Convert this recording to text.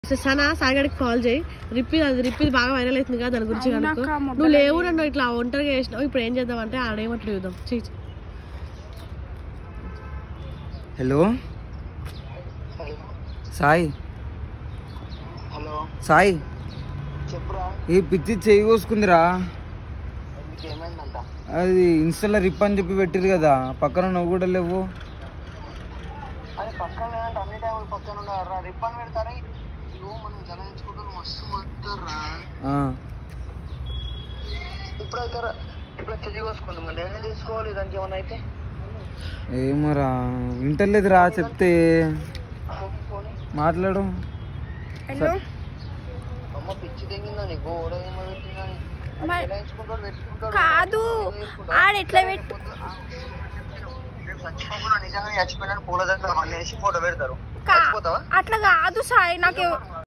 Sana సాయిగడికి call చేయి రిప్పి అది రిప్పి బాగా వైరల్ అవుతుంది కదా దాని గురించి అవునక్క, కనుక్కో మొగ్గలు నువ్వు లేవు నన్ను ఇట్లా ఒంటరిగా చేసినావు ఇప్పుడు ఏం చేద్దాం అంటే ఆడేమంటాడు చూద్దాం చీ చీ. హలో సాయి హలో సాయి చెప్పురా ఈ పిచ్చి చేయి కోసుకుందిరా మీకు ఏమైందంట అది ఇన్స్టాలో రిప్ అని చెప్పి పెట్టిరు కదా పక్కన నువ్వు కూడా లేవు అది పక్కన అంటే అన్ని టైంలు పక్కన ఉండరా రిబ్బన్ పెడతారా నువ్వు మనం జనాయించుకుంటూ మస్తు మాట్లాడరా ఆ, ఇప్పుడు అయితే ఇప్పుడు చెయ్యి కోసుకుంది మరి ఏమైనా తీసుకోవాలి దానికి ఏమైనా అయితే ఏమోరా వింటలేదురా చెప్తే పోనీ మాట్లాడు హలో అమ్మ పిచ్చి తెగిందా నీకు ఓడ ఏమో పెట్టిందా మరి- జనాయించుకుంటాడు పెట్టుకుంటాడు కాదు ఆడ ఎట్లా పెట్టు రేపు చచ్చిపోకుండా నిజంగా చచ్చిపోయినా పూల దగ్గర మళ్ళీ వేసి ఫోటో పెడతారు కా- చచ్చిపోతావా అట్లా కాదు సాయి నాకు